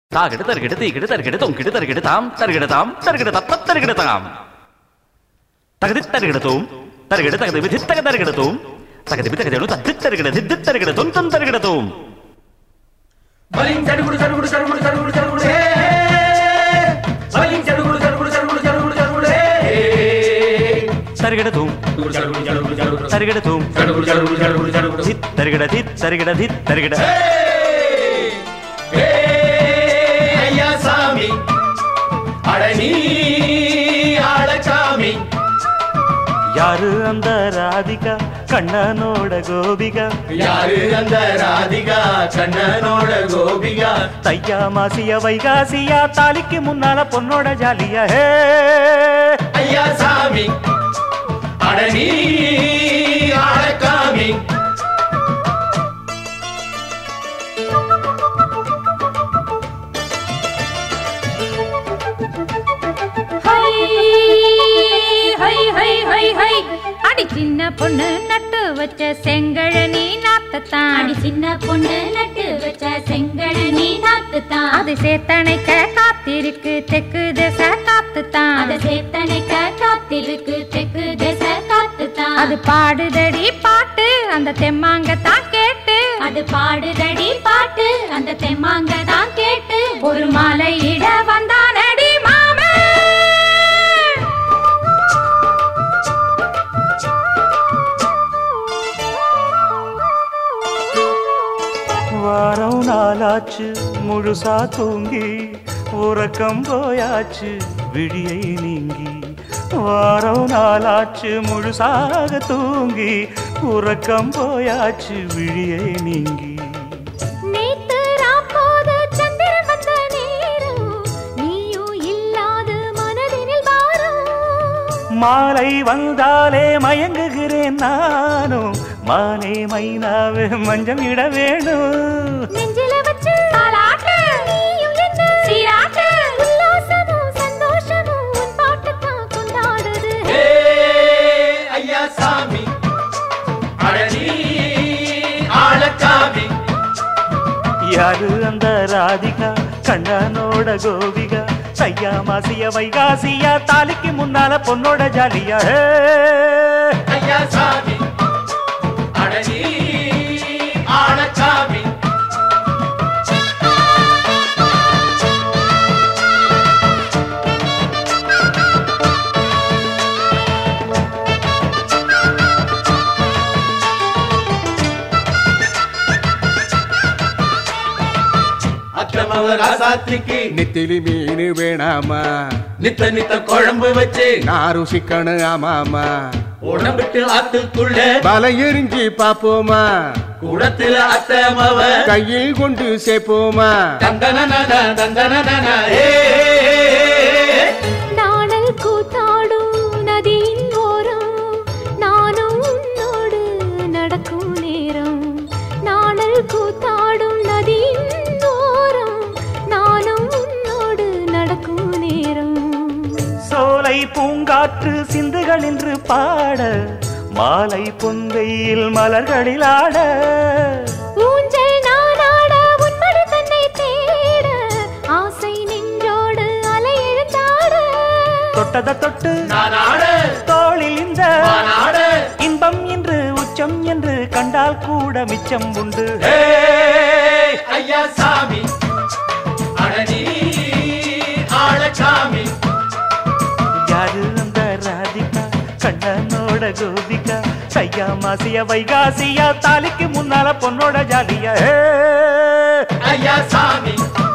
தாகிடு தருகிடு தீகிடு தருகிடு தொங்கிடு தருகிடு தாம் தருகிடு தாம் தருகிடு தப்ப தருகிடு தாம் தகுதி தருகிடு தூம் தருகிடு தகுதி விதி தக தருகிடு தூம் தகுதி விதகதேனு தத்தி தருகிடு தித்தி தருகிடு தொன் தொன் தருகிடு தூம் பலிங் சடுகுடு சடுகுடு சடுகுடு சடுகுடு சடுகுடு ஹே பலிங் சடுகுடு சடுகுடு சடுகுடு சடுகுடு சடுகுடு ஹே தருகிடு தூம் சடுகுடு சடுகுடு சடுகுடு சடுகுடு தருகிடு தூம் சடுகுடு சடுகுடு சடுகுடு சடுகுடு தித் தருகிட தித் தருகிட தித் தருகிட ஹே ஐயா சாமி அடனி ஆளசாமி யாரு அந்த ராதிகா கண்ணனோட கோபிகா யாரு அந்த ராதிகா கண்ணனோட கோபிகா தையா மாசியா வைகாசியா தாலிக்கு முன்னால பொண்ணோட ஜாலியா ஹே ஐயா சாமி அடனி ஆளக்காமி ஹை ஹை ஹை ஹை ஹை அடி சின்ன பொண்ணு நட்டு வச்ச செங்கழனி நாத்தத்தான் அடி சின்ன பொண்ணு நட்டு வச்ச செங்கழனி நாத்துத்தான் அது சேத்தனைக்க காத்திருக்கு தெக்கு திசை காத்துத்தான் அத சேத்தனைக்க காத்திருக்கு தெற்கு திசை காத்துத்தான் அது பாடுதடி பாட்டு அந்த தெம்மாங்கத்தான் கேட்டு அது பாடுதடி பாட்டு அந்த தெம்மாங்க தான் கேட்டு ஒரு மாலை இட வந்தானடி மாமே வாரம் நாளாச்சு முழுசா தூங்கி உறக்கம் போயாச்சு விழியை நீங்கி வாரம் நாளாச்சு முழுசாக தூங்கி உறக்கம் போயாச்சு விழியை நீங்கி நேத்து ராப்போது சந்திரன் வந்த நேரம் நீயும் இல்லாத மனதினில் பாரம் மாலை வந்தாலே மயங்குகிறேன் நானும் மானே மைனாவே மஞ்சம் இட வேணும் நெஞ்சில வச்சு தாலாட்டு நீயும் என்ன சீராட்டு உல்லாசமும் சந்தோஷமும் உன் பாட்டுத்தான் கொண்டாடுது ஹே ஐயா சாமி அடனி ஆளக்காமி யாரு அந்த ராதிகா கண்ணனோட கோபிகா சையா மாசிய வைகாசியா தாலிக்கு முன்னால பொண்ணோட ஜாலியா ஹே! ஐயா சாமி அடனி ஆளக்காமி அக்கிரமவ ராசாத்திக்கு நெத்திலி மீன் வேணாமா நித்த நித்த குழம்பு வச்சு நான் ருசிக்கணும் ஆமாமா உடம்பிட்டு ஆத்துக்குள்ள வலை எரிஞ்சு பாப்போமா கூடத்துல அத்தமவ கையில் கொண்டு சேர்ப்போமா தந்தன தந்தன ஏ நாணல் கூத்தாடும் நதியின் ஓரம் நானும் உன்னோடு நடக்கும் நேரம் நாணல் கூத்தாடும் நதியின் ஓரம் நானும் உன்னோடு நடக்கும் நேரம் சோலை பூங்காற்று சிந்துகள் என்று பாட மாலை பொந்தையில் மலர்களில் ஆட ஊஞ்சல் நானாட உன்மடி தன்னை தேட ஆசை நின்றோடு அலை எழுந்தாட தொட்டத தொட்டு நானாட தோளில் இந்த நானாட இன்பம் என்று உச்சம் என்று கண்டால் கூட மிச்சம் உண்டு ஏ ஐயா சாமி அடனி ஆளச்சாமி யாரு அந்த ராதிகா கண்ணனோட கோபிகா சையா மாசிய வைகாசியா தாலிக்கு முன்னால பொண்ணோட ஜாலியா ஹே! ஐயா சாமி